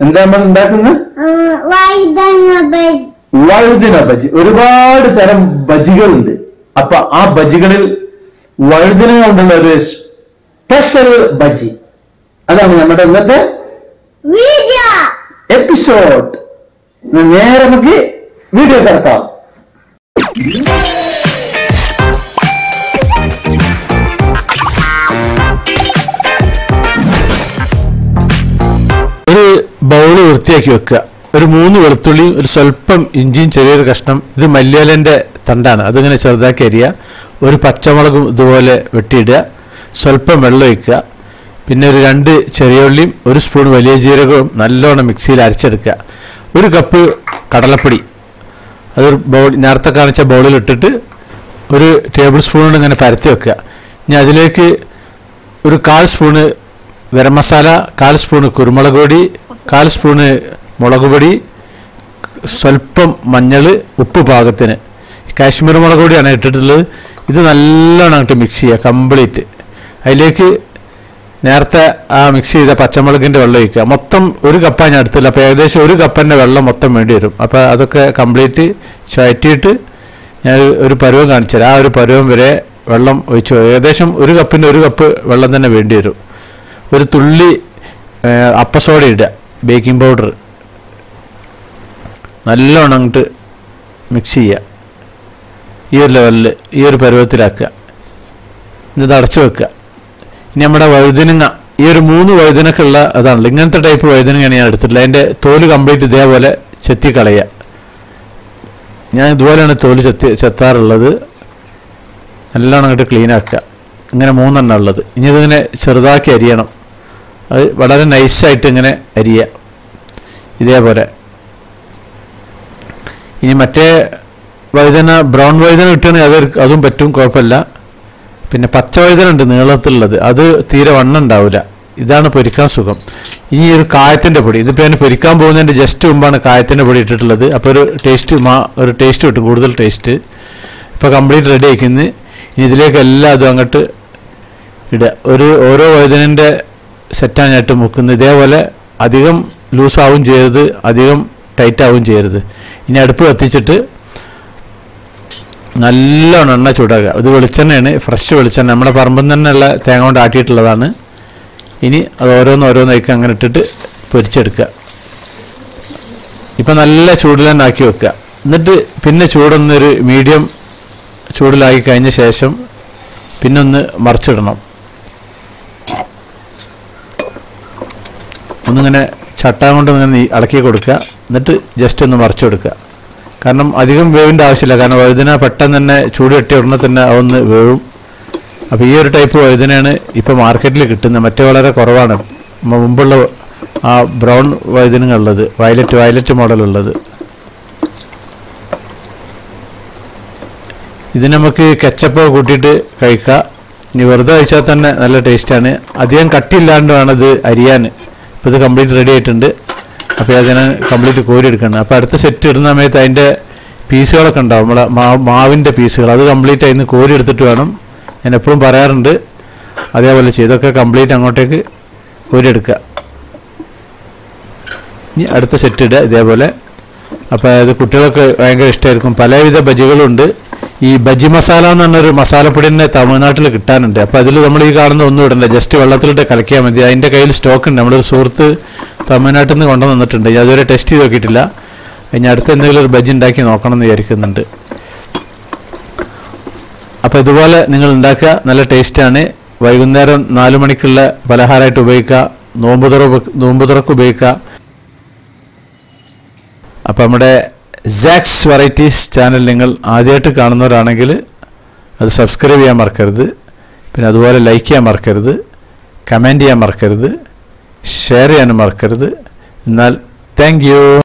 എന്താ നമ്മൾ ഉണ്ടാക്കുന്നത് വൈദന ബജി വഴുതിന ബജി ഒരുപാട് തരം ബജികളുണ്ട് അപ്പൊ ആ ബജികളിൽ വഴുതിന കൊണ്ടുള്ള ഒരു സ്പെഷ്യൽ ബജി അതാണ് നമ്മുടെ ഇന്നത്തെ വീഡിയോ എപ്പിസോഡ് നേരെ നമുക്ക് വീഡിയോ കിടക്കാം ഒരു ബൗള് വൃത്തിയാക്കി വെക്കുക ഒരു മൂന്ന് വെളുത്തുള്ളിയും ഒരു സ്വല്പം ഇഞ്ചിയും ചെറിയൊരു കഷ്ണം ഇത് മല്ലിയിലൻ്റെ തണ്ടാണ് അതിങ്ങനെ ചെറുതാക്കി അരിയുക ഒരു പച്ചമുളകും ഇതുപോലെ വെട്ടിയിടുക സ്വല്പം വെള്ളം ഒഴിക്കുക പിന്നെ ഒരു രണ്ട് ചെറിയ ഉള്ളിയും ഒരു സ്പൂൺ വലിയ ജീരകവും നല്ലോണം മിക്സിയിൽ അരച്ചെടുക്കുക ഒരു കപ്പ് കടലപ്പൊടി അതൊരു ബൗൾ നേരത്തെ കാണിച്ച ബൗളിൽ ഇട്ടിട്ട് ഒരു ടേബിൾ സ്പൂൺ കൊണ്ട് ഇങ്ങനെ പരത്തി വെക്കുക ഇനി അതിലേക്ക് ഒരു കാൽ സ്പൂണ് ഗരം മസാല കാൽ സ്പൂണ് കുരുമുളക് പൊടി കാൽ സ്പൂണ് മുളക് പൊടി സ്വല്പം മഞ്ഞൾ ഉപ്പ് പാകത്തിന് കാശ്മീർ മുളക് പൊടിയാണ് ഇട്ടിട്ടുള്ളത് ഇത് നല്ലോണം അങ്ങോട്ട് മിക്സ് ചെയ്യുക കംപ്ലീറ്റ് അതിലേക്ക് നേരത്തെ ആ മിക്സ് ചെയ്ത പച്ചമുളകിൻ്റെ വെള്ളം ഒഴിക്കുക മൊത്തം ഒരു കപ്പാണ് ഞാൻ എടുത്തില്ല അപ്പോൾ ഏകദേശം ഒരു കപ്പൻ്റെ വെള്ളം മൊത്തം വേണ്ടി വരും അപ്പോൾ അതൊക്കെ കംപ്ലീറ്റ് ചുഴറ്റിയിട്ട് ഞാൻ ഒരു പരുവം കാണിച്ചുതരാം ആ ഒരു പരുവം വരെ വെള്ളം ഒഴിച്ചു ഏകദേശം ഒരു കപ്പിൻ്റെ ഒരു കപ്പ് വെള്ളം തന്നെ വേണ്ടി വരും ഒരു തുള്ളി ഏഹ്, അപ്പസോഡ ഇടുക ബേക്കിംഗ് പൗഡർ നല്ലോണം അങ്ങോട്ട് മിക്സ് ചെയ്യുക ഈ ഒരു ലെവലിൽ ഈ ഒരു പരുവത്തിലാക്കുക ഇത് അടച്ചു വെക്കുക ഇനി നമ്മുടെ വഴുതനങ്ങ ഈ ഒരു മൂന്ന് വഴുതനക്കുള്ള അതാണല്ലോ ഇങ്ങനത്തെ ടൈപ്പ് വഴുതനങ്ങയാണ് ഞാൻ എടുത്തിട്ടുള്ളത് അതിൻ്റെ തോല് കംപ്ലീറ്റ് ഇതേപോലെ ചെത്തി കളയുക ഞാൻ ഇതുപോലെയാണ് തോല് ചെത്തി ചെത്താറുള്ളത് നല്ലോണം അങ്ങോട്ട് ക്ലീൻ ആക്കുക ഇങ്ങനെ മൂന്നെണ്ണം ഉള്ളത് ഇനി ഇതിങ്ങനെ ചെറുതാക്കി അരിയണം അത് വളരെ നൈസായിട്ട് ഇങ്ങനെ അരിയുക ഇതേപോലെ ഇനി മറ്റേ വഴുതന ബ്രൗൺ വഴുതന കിട്ടുകയാണെങ്കിൽ അത് അതും പറ്റും കുഴപ്പമില്ല പിന്നെ പച്ച വഴുതന ഉണ്ട് നീളത്തിലുള്ളത് അത് തീരെ വണ്ണം ഉണ്ടാവില്ല ഇതാണ് പൊരിക്കാൻ സുഖം ഇനി ഒരു കായത്തിൻ്റെ പൊടി ഇതിപ്പോൾ ഞാൻ പൊരിക്കാൻ പോകുന്നതിൻ്റെ ജസ്റ്റ് മുമ്പാണ് കായത്തിൻ്റെ പൊടി ഇട്ടിട്ടുള്ളത് അപ്പോൾ ഒരു ടേസ്റ്റ് മാ ഒരു ടേസ്റ്റ് കിട്ടും കൂടുതൽ ടേസ്റ്റ് ഇപ്പോൾ കംപ്ലീറ്റ് റെഡി ആക്കുന്നത് ഇനി ഇതിലേക്ക് എല്ലാം അതും അങ്ങോട്ട് ഇടുക ഒരു ഓരോ വഴുതനൻ്റെ സെറ്റാണ് ഞാൻ ഇട്ട് മുക്കുന്നത് ഇതേപോലെ അധികം ലൂസാവും ചെയ്യരുത് അധികം ടൈറ്റ് ആവും ചെയ്യരുത് ഇനി അടുപ്പ് കത്തിച്ചിട്ട് നല്ലോണം എണ്ണ ചൂടാക്കുക ഇത് വെളിച്ചെണ്ണയാണ് ഫ്രഷ് വെളിച്ചെണ്ണ നമ്മുടെ പറമ്പിൽ നിന്ന് തന്നെയുള്ള തേങ്ങ കൊണ്ട് ആട്ടിയിട്ടുള്ളതാണ് ഇനി അത് ഓരോന്ന് ഓരോന്നായിക്ക് അങ്ങനെ ഇട്ടിട്ട് പൊരിച്ചെടുക്കുക ഇപ്പം നല്ല ചൂടിൽ തന്നെ ആക്കി വെക്കുക എന്നിട്ട് പിന്നെ ചൂടൊന്നൊരു മീഡിയം ചൂടിലാക്കി കഴിഞ്ഞ ശേഷം പിന്നെ ഒന്ന് മറിച്ചിടണം ഒന്നിങ്ങനെ ചട്ടാൻ കൊണ്ട് ഇങ്ങനെ നീ- ഇളക്കി കൊടുക്കുക എന്നിട്ട് ജസ്റ്റ് ഒന്ന് മറിച്ച് കൊടുക്കുക കാരണം അധികം വേവിൻ്റെ ആവശ്യമില്ല കാരണം വഴുതന പെട്ടെന്ന് തന്നെ ചൂട് കെട്ടി ഉടനെ തന്നെ അതൊന്ന് വേവും അപ്പോൾ ഈ ഒരു ടൈപ്പ് വഴുതനയാണ് ഇപ്പോൾ മാർക്കറ്റിൽ കിട്ടുന്നത് മറ്റേ വളരെ കുറവാണ് മ- മുമ്പുള്ള ആ ബ്രൗൺ വഴുതനങ്ങളുള്ളത് വയലറ്റ് വയലറ്റ് മോഡലുള്ളത് ഇത് നമുക്ക് കെച്ചപ്പ് കൂട്ടിയിട്ട് കഴിക്കാം ഇനി വെറുതെ കഴിച്ചാൽ തന്നെ നല്ല ടേസ്റ്റാണ് അധികം കട്ടിയില്ലാണ്ട് വേണം ഇത് അരിയാൻ ഇപ്പോൾ ഇത് കംപ്ലീറ്റ് റെഡി ആയിട്ടുണ്ട് അപ്പോൾ അതിനെ കംപ്ലീറ്റ് കോരി എടുക്കണം അപ്പോൾ അടുത്ത സെറ്റ് ഇടുന്ന സമയത്ത് അതിൻ്റെ പീസുകളൊക്കെ ഉണ്ടാവും നമ്മളെ മാ മാവിൻ്റെ പീസുകൾ അത് കംപ്ലീറ്റ് അതിന് കോരി എടുത്തിട്ട് വേണം ഞാൻ എപ്പോഴും പറയാറുണ്ട് അതേപോലെ ചെയ്യും ഇതൊക്കെ കംപ്ലീറ്റ് അങ്ങോട്ടേക്ക് കോരി എടുക്കുക ഇനി അടുത്ത സെറ്റ് ഇടുക ഇതേപോലെ അപ്പോൾ അത് കുട്ടികൾക്ക് ഭയങ്കര ഇഷ്ടമായിരിക്കും പലവിധ ബജികളുണ്ട് ഈ ബജി മസാല എന്ന് പറഞ്ഞൊരു മസാലപ്പൊടി തന്നെ തമിഴ്നാട്ടിൽ കിട്ടാനുണ്ട് അപ്പോൾ അതിൽ നമ്മൾ ഈ കാണുന്ന ഒന്നും ഇടണ്ട ജസ്റ്റ് വെള്ളത്തിലിട്ട് കലക്കിയാൽ മതി അതിൻ്റെ കയ്യിൽ സ്റ്റോക്ക് ഉണ്ട് നമ്മുടെ ഒരു സുഹൃത്ത് തമിഴ്നാട്ടിൽ നിന്ന് കൊണ്ടു വന്നിട്ടുണ്ട് ഞാൻ അതുവരെ ടെസ്റ്റ് ചെയ്ത് നോക്കിയിട്ടില്ല ഇനി അടുത്ത എന്തെങ്കിലും ഒരു ബജി ഉണ്ടാക്കി നോക്കണം എന്ന് വിചാരിക്കുന്നുണ്ട് അപ്പോൾ ഇതുപോലെ നിങ്ങൾ ഉണ്ടാക്കുക നല്ല ടേസ്റ്റാണ് വൈകുന്നേരം നാല് മണിക്കുള്ള പലഹാരമായിട്ട് ഉപയോഗിക്കുക നോമ്പ് തുറ നോമ്പ് തുറക്ക് ഉപയോഗിക്കുക അപ്പോൾ നമ്മുടെ സാക്സ് വെറൈറ്റീസ് ചാനൽ നിങ്ങൾ ആദ്യമായിട്ട് കാണുന്നവരാണെങ്കിൽ അത് സബ്സ്ക്രൈബ് ചെയ്യാൻ മറക്കരുത് പിന്നെ അതുപോലെ ലൈക്ക് ചെയ്യാൻ മറക്കരുത് കമൻറ്റ് ചെയ്യാൻ മറക്കരുത് ഷെയർ ചെയ്യാനും മറക്കരുത് എന്നാൽ താങ്ക് യു